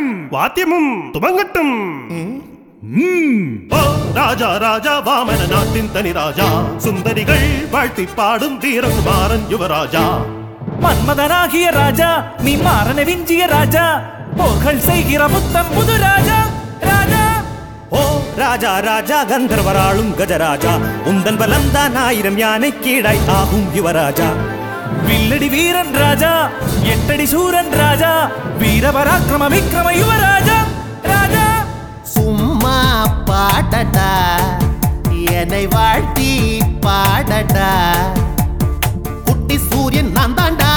வாத்தியமும் துவங்கட்டும் ஓ ராஜா ராஜா வாமன நாட்டின் தனி ராஜா சுந்தரிகள் வாழ்த்தி பாடும் வீரகுமாரன் யுவராஜா மன்மதனாகிய ராஜா நீ மாறன விஞ்சிய ராஜா போர்கள் செய்கிற புத்தம் புது ராஜா ராஜா ஓ ராஜா ராஜா கந்தர்வராளும் கஜராஜா உந்தன் பலம்தான் ஆயிரம் யானை கீழாய் ஆகும் யுவராஜா வில்லடி வீரன் ராஜா எட்டடி சூரன் ராஜா வீரபராக்கிரம விக்ரம யுவராஜா ராஜா சும்மா பாடடா என்னை வாழ்த்தி பாடடா குட்டி சூரியன் நான் தாண்டா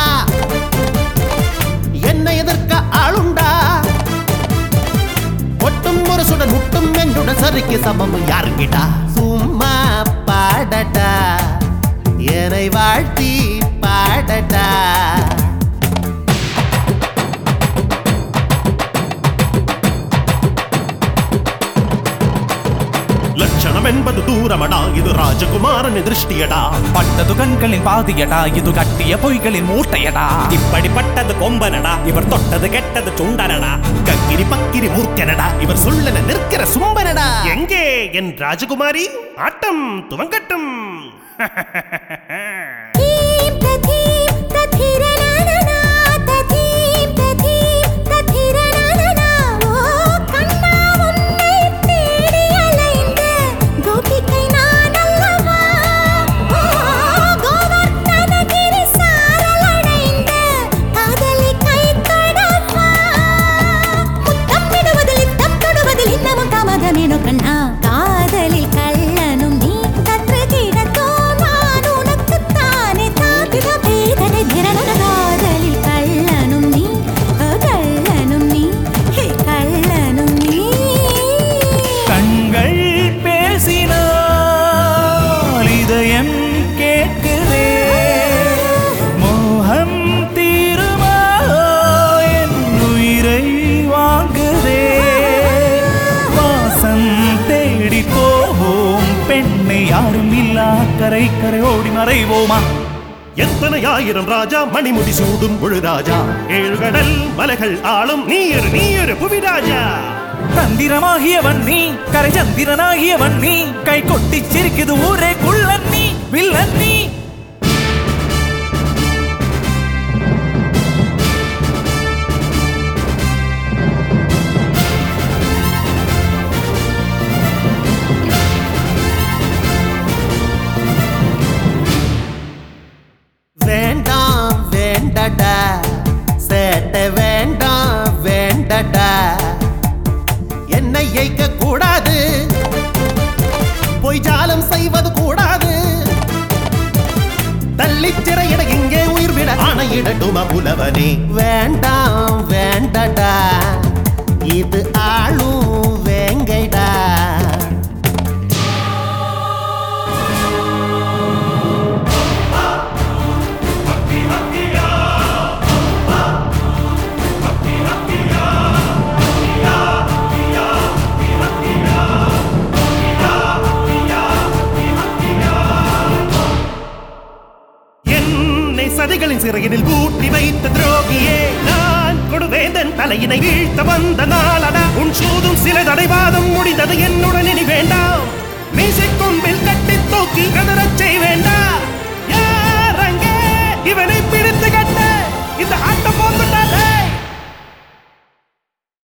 என்னை எதிர்க்க ஆளுண்டா ஒட்டும் ஒரு சுடன் முட்டும் என்னுடன் சரிக்கு சமம் யாருங்கிட்டா சும்மா பாடடா என்னை வாழ்த்தி பாடடா லட்சணம் என்பது தூரமடா இது ராஜகுமாரன் திருஷ்டியடா பட்டது கண்களின் பாதியடா இது கட்டிய பொய்களின் மூட்டையடா இப்படிப்பட்டது கொம்பனடா இவர் தொட்டது கெட்டது சுண்டனடா கக்கிரி பக்கிரி மூர்க்கனடா இவர் சொல்லன நிற்கிற சும்பனடா எங்கே என் ராஜகுமாரி ஆட்டம் துவங்கட்டும் தீம் ததீம் ததிரனனனா ததீம் ததீம் ததிரனனனா ஓ கண்ணா உன்னை தேடி அலைந்த கோபிகை நான் அல்லவா ஓ கோவர்த்தனகிரி சாரல் அடைந்த காதலி கை தொடவா முத்தம் விடுவதில் இத்தம் தொடுவதில் இன்னமும் தாமதமேனோ கண்ணா காதலில் கள்ளனும் நீ கற்று கிடத்தோ நான் உனக்குத்தானே தாபித பேதனை திறனன காதலில் கள்ளனும் நீ அ, கள்ளனும் நீ ஹே, கள்ளனும் நீ கண்கள் பேசினால் இதயம் கேட்குதே மோகம் தீருமா என் உயிரை வாங்குதே வாசம் தேடி போவோம் பெண்ணை யாரும் இல்லா கரை கரை ஓடி மறைவோமா எத்தனை ஆயிரம் ராஜா மணிமுடி சூடும் முழு ராஜா ஏழு கடல் மலைகள் ஆளும் நீர் நீர் புவிராஜா தந்திரமாகியவன் நீ கரை சந்திரனாகியவன் நீ கை கொட்டி சிரிக்குது ஊரே குள்ளன் நீ வில்லன் நீ வேண்டாம் வேண்டடா சேட்ட வேண்டாம் வேண்டடா என்னை ஏய்க்க கூடாது பொய் ஜாலம் செய்வது கூடாது தள்ளிச் சிறையிட இங்கே உயிர் விட ஆணையிடட்டுமா புலவனே வேண்டாம் வேண்டடா இது ஆளும் வேங்கைடா என்னை சதிகளின் சிறையினில் பூட்டி வைத்த துரோகியே நான் கொடுவேந்தன் தலையினை வீழ்த்த வந்த நாளடா உன் சூதும் சில தடைவாதம் முடிந்தது என்ன